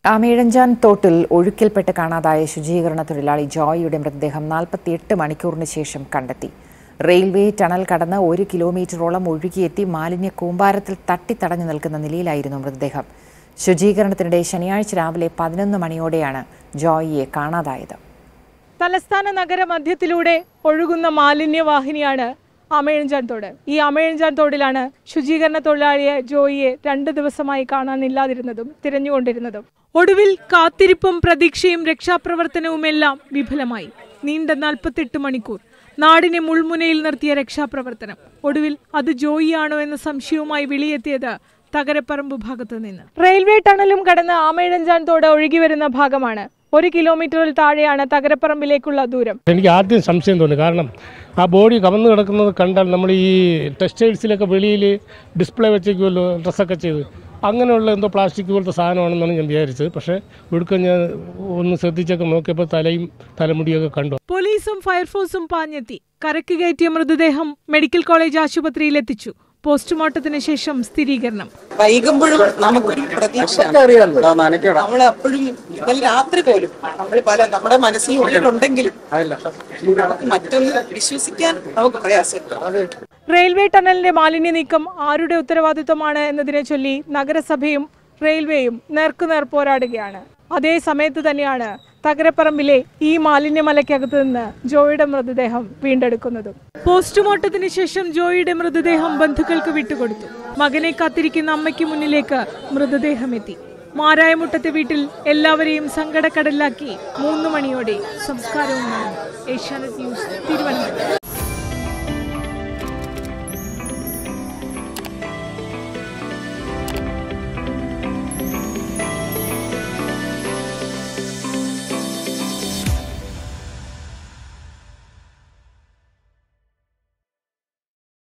ആമേഴഞ്ചാൻ തോട്ടിൽ ഒഴുക്കിൽപ്പെട്ട് കാണാതായ ശുചീകരണ തൊഴിലാളി ജോയിയുടെ മൃതദേഹം നാൽപ്പത്തിയെട്ട് മണിക്കൂറിന് ശേഷം കണ്ടെത്തി റെയിൽവേ ടണൽ കടന്ന് ഒരു കിലോമീറ്ററോളം ഒഴുകിയെത്തി മാലിന്യ കൂമ്പാരത്തിൽ തട്ടിത്തടഞ്ഞു നിൽക്കുന്ന നിലയിലായിരുന്നു മൃതദേഹം ശുചീകരണത്തിനിടെ ശനിയാഴ്ച രാവിലെ പതിനൊന്ന് മണിയോടെയാണ് ജോയിയെ കാണാതായത് തലസ്ഥാന നഗര മധ്യത്തിലൂടെ ഒഴുകുന്ന മാലിന്യവാഹിനിയാണ് അമേഴഞ്ചാൻ തോട് ഈ അമേഴഞ്ചാൻ തോടിലാണ് ശുചീകരണ തൊഴിലാളിയെ ജോയിയെ രണ്ട് ദിവസമായി കാണാനില്ലാതിരുന്നതും തിരഞ്ഞുകൊണ്ടിരുന്നതും ഒടുവിൽ കാത്തിരിപ്പും പ്രതീക്ഷയും രക്ഷാപ്രവർത്തനവുമെല്ലാം വിഫലമായി നീണ്ട നാൽപ്പത്തെട്ട് മണിക്കൂർ നാടിനെ മുൾമുനയിൽ നിർത്തിയ രക്ഷാപ്രവർത്തനം ഒടുവിൽ അത് ജോയിയാണോ എന്ന സംശയവുമായി വിളിയെത്തിയത് തകരപ്പറമ്പ് ഭാഗത്ത് നിന്ന് റെയിൽവേ ടണലും കടന്ന് ആമേഴഞ്ചാൻ തോട് ഒഴുകി വരുന്ന ഭാഗമാണ് ഒരു കിലോമീറ്ററിൽ താഴെയാണ് തകരപ്പറമ്പിലേക്കുള്ള ദൂരം എനിക്ക് ആദ്യം സംശയം തോന്നി കാരണം ആ ബോഡി കവന്ന് കിടക്കുന്നത് കണ്ടാൽ നമ്മൾ ഈ ടെക്സ്റ്റൈൽസിലൊക്കെ വെളിയിൽ ഡിസ്പ്ലേ വെച്ചേക്കുമല്ലോ ഡ്രസ്സൊക്കെ ചെയ്ത് അങ്ങനെയുള്ള എന്തോ പ്ലാസ്റ്റിക് പോലത്തെ സാധനമാണെന്നാണ് ഞാൻ വിചാരിച്ചത് പക്ഷേ ഒടുക്കം ഞാൻ ഒന്ന് ശ്രദ്ധിച്ചൊക്കെ നോക്കിയപ്പോൾ തലയും തലമുടിയൊക്കെ കണ്ടു പോലീസും ഫയർഫോഴ്സും പാഞ്ഞെത്തി കരക്ക് കയറ്റിയ മൃതദേഹം മെഡിക്കൽ കോളേജ് ആശുപത്രിയിൽ എത്തിച്ചു പോസ്റ്റ്മോർട്ടത്തിന് ശേഷം സ്ഥിരീകരണം വൈകുമ്പോഴും നമുക്കൊരു പ്രതീക്ഷ നമ്മൾ അപ്പോഴും ഇന്നലെ രാത്രി പോലും നമ്മൾ പല നമ്മുടെ മനസ്സിൽ ഉള്ളിലുണ്ടെങ്കിലും നമുക്ക് മറ്റൊന്ന് വിശ്വസിക്കാൻ നമുക്ക് പ്രയാസമുണ്ട് റെയിൽവേ ടണലിന്റെ മാലിന്യ നീക്കം ആരുടെ ഉത്തരവാദിത്വമാണ് എന്നതിനെ ചൊല്ലി നഗരസഭയും റെയിൽവേയും നേർക്കുനേർ പോരാടുകയാണ് അതേ സമയത്ത് തന്നെയാണ് തകരപ്പറമ്പിലെ ഈ മാലിന്യമലയ്ക്കകത്ത് നിന്ന് ജോയിയുടെ മൃതദേഹം വീണ്ടെടുക്കുന്നതും പോസ്റ്റ്മോർട്ടത്തിന് ശേഷം ജോയിയുടെ മൃതദേഹം ബന്ധുക്കൾക്ക് വിട്ടുകൊടുത്തു മകനെ കാത്തിരിക്കുന്ന അമ്മയ്ക്ക് മുന്നിലേക്ക് മൃതദേഹം എത്തി മാരായമുട്ടത്തെ വീട്ടിൽ എല്ലാവരെയും സങ്കടക്കടലിലാക്കി മൂന്ന് മണിയോടെ സംസ്കാരവും നടന്നു ഏഷ്യാനെറ്റ് ന്യൂസ് തിരുവനന്തപുരം